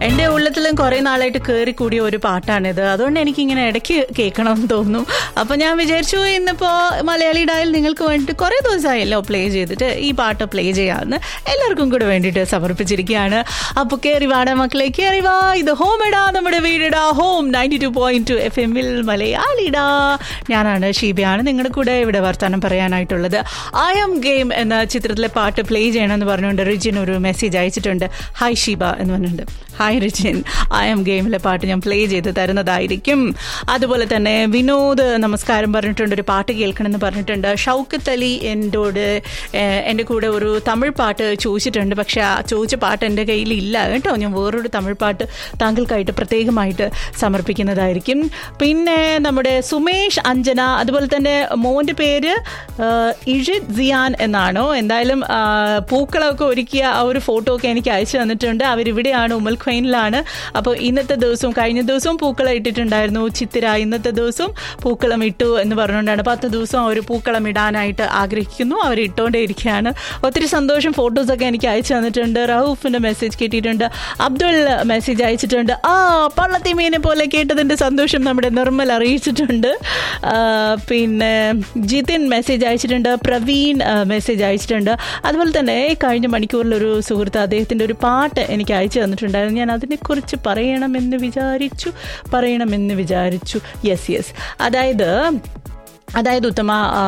എൻ്റെ ഉള്ളത്തിലും കുറേ നാളായിട്ട് കയറി കൂടിയ ഒരു പാട്ടാണിത് അതുകൊണ്ട് എനിക്കിങ്ങനെ ഇടയ്ക്ക് കേൾക്കണം എന്ന് തോന്നുന്നു അപ്പോൾ ഞാൻ വിചാരിച്ചു ഇന്നിപ്പോൾ മലയാളി ഡായിൽ നിങ്ങൾക്ക് വേണ്ടിയിട്ട് കുറേ ദിവസമായല്ലോ പ്ലേ ചെയ്തിട്ട് ഈ പാട്ട് പ്ലേ ചെയ്യാമെന്ന് എല്ലാവർക്കും കൂടെ വേണ്ടിയിട്ട് സമർപ്പിച്ചിരിക്കുകയാണ് അപ്പോൾ കയറി വാടാ മക്കളെ കയറി വാ ഇത് ഹോം ഇടാ നമ്മുടെ വീടിടാ home ninety two point two F എമ്മിൽ മലയാളിടാ ഞാനാണ് ഷീബയാണ് നിങ്ങളുടെ കൂടെ ഇവിടെ വർത്തമാനം പറയാനായിട്ടുള്ളത് ഐ എം ഗെയിം എന്ന ചിത്രത്തിലെ പാട്ട് പ്ലേ ചെയ്യണമെന്ന് പറഞ്ഞുകൊണ്ട് റിജിൻ ഒരു മെസ്സേജ് അയച്ചിട്ടുണ്ട് ഹായ് ഷീബ എന്ന് പറഞ്ഞിട്ടുണ്ട് ഹായ് റിജിൻ ഐ എം ഗെയിമിലെ പാട്ട് ഞാൻ പ്ലേ ചെയ്ത് തരുന്നതായിരിക്കും അതുപോലെ തന്നെ വിനോദ് നമസ്കാരം പറഞ്ഞിട്ടുണ്ട് ഒരു പാട്ട് കേൾക്കണമെന്ന് പറഞ്ഞിട്ടുണ്ട് ഷൗക്കത്ത് അലി എന്നോട് ഏഹ്, എൻ്റെ കൂടെ ഒരു തമിഴ് പാട്ട് ചോദിച്ചിട്ടുണ്ട് പക്ഷെ ആ ചോദിച്ച പാട്ട് എൻ്റെ കയ്യിൽ ഇല്ല കേട്ടോ ഞാൻ വേറൊരു തമിഴ് പാട്ട് താങ്കൾക്കായിട്ട് പ്രത്യേകമായിട്ട് സമർപ്പിക്കുന്നതായിരിക്കും പിന്നെ നമ്മുടെ സുമേഷ് അഞ്ജന അതുപോലെ തന്നെ മോൻ്റെ പേര് ഏഹ്, ഇഷിത് സിയാൻ എന്നാണോ എന്തായാലും ആ, പൂക്കളമൊക്കെ ഒരുക്കിയ ആ ഒരു ഫോട്ടോ ഒക്കെ എനിക്ക് അയച്ചു തന്നിട്ടുണ്ട് അവരിവിടെയാണ് ഉമ്മൽ ഖൈനിലാണ് അപ്പോൾ ഇന്നത്തെ ദിവസവും കഴിഞ്ഞ ദിവസവും പൂക്കളം ഇട്ടിട്ടുണ്ടായിരുന്നു ചിത്തിര ഇന്നത്തെ ദിവസവും പൂക്കളം ഇട്ടു എന്ന് പറഞ്ഞുകൊണ്ടാണ് പത്ത് ദിവസം അവർ പൂക്കളം ഇടാനായിട്ട് ആഗ്രഹിക്കുന്നു അവർ ഇട്ടുകൊണ്ടേ ഇരിക്കുകയാണ് ഒത്തിരി സന്തോഷം ഫോട്ടോസൊക്കെ എനിക്ക് അയച്ചു തന്നിട്ടുണ്ട് റൌഫിൻ്റെ മെസ്സേജ് കിട്ടിയിട്ടുണ്ട് അബ്ദുൾ മെസ്സേജ് അയച്ചിട്ടുണ്ട് ആ പള്ളത്തി മീനെ പോലെ കേട്ടതിൻ്റെ സന്തോഷം നമ്മുടെ നിർമ്മൽ അറിയിച്ചിട്ടുണ്ട് ആ, പിന്നെ ജിതിൻ മെസ്സേജ് അയച്ചിട്ടുണ്ട് പ്രവീൺ മെസ്സേജ് അയച്ചിട്ടുണ്ട് അതുപോലെ തന്നെ കഴിഞ്ഞ മണിക്കൂറിലൊരു സുഹൃത്ത് അദ്ദേഹത്തിൻ്റെ ഒരു പാട്ട് എനിക്ക് അയച്ചു തന്നിട്ടുണ്ടായിരുന്നു ഞാൻ അതിനെക്കുറിച്ച് പറയണമെന്ന് വിചാരിച്ചു പറയണമെന്ന് വിചാരിച്ചു യെസ് യെസ് അതായത് അതായത് ഉത്തമ ആ,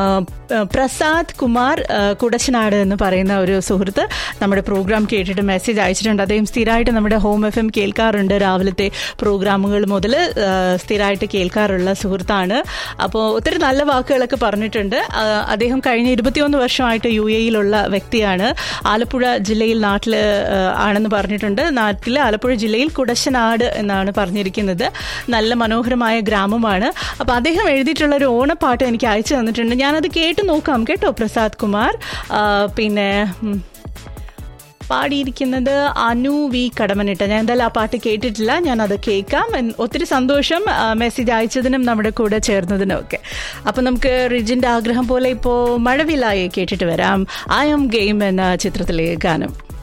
പ്രസാദ് കുമാർ ആ, കുടശനാട് എന്ന് പറയുന്ന ഒരു സുഹൃത്ത് നമ്മുടെ പ്രോഗ്രാം കേട്ടിട്ട് മെസ്സേജ് അയച്ചിട്ടുണ്ട് അദ്ദേഹം സ്ഥിരമായിട്ട് നമ്മുടെ ഹോം എഫ് എം കേൾക്കാറുണ്ട് രാവിലത്തെ പ്രോഗ്രാമുകൾ മുതൽ ആ, സ്ഥിരമായിട്ട് കേൾക്കാറുള്ള സുഹൃത്താണ് അപ്പോൾ ഒത്തിരി നല്ല വാക്കുകളൊക്കെ പറഞ്ഞിട്ടുണ്ട് ആ, അദ്ദേഹം കഴിഞ്ഞ ഇരുപത്തിയൊന്ന് വർഷമായിട്ട് യു എയിലുള്ള വ്യക്തിയാണ് ആലപ്പുഴ ജില്ലയിൽ നാട്ടിൽ ആണെന്ന് പറഞ്ഞിട്ടുണ്ട് നാട്ടിൽ ആലപ്പുഴ ജില്ലയിൽ കുടശനാട് എന്നാണ് പറഞ്ഞിരിക്കുന്നത് നല്ല മനോഹരമായ ഗ്രാമമാണ് അപ്പോൾ അദ്ദേഹം എഴുതിയിട്ടുള്ള ഒരു ഓണപ്പാട്ട് എനിക്ക് അയച്ചു തന്നിട്ടുണ്ട് ഞാനത് കേട്ട് നോക്കാം കേട്ടോ പ്രസാദ് കുമാർ ആ, പിന്നെ ഉം, പാടിയിരിക്കുന്നത് അനു വി കടമനിട്ട ഞാൻ എന്തായാലും ആ പാട്ട് കേട്ടിട്ടില്ല ഞാൻ അത് കേൾക്കാം എൻ- ഒത്തിരി സന്തോഷം ആ, മെസ്സേജ് അയച്ചതിനും നമ്മുടെ കൂടെ ചേർന്നതിനും ഒക്കെ അപ്പം നമുക്ക് റിജിൻ്റെ ആഗ്രഹം പോലെ ഇപ്പോൾ മഴവിലായി കേട്ടിട്ട് വരാം ഐ എം ഗെയിം എന്ന ചിത്രത്തിലെ ഗാനം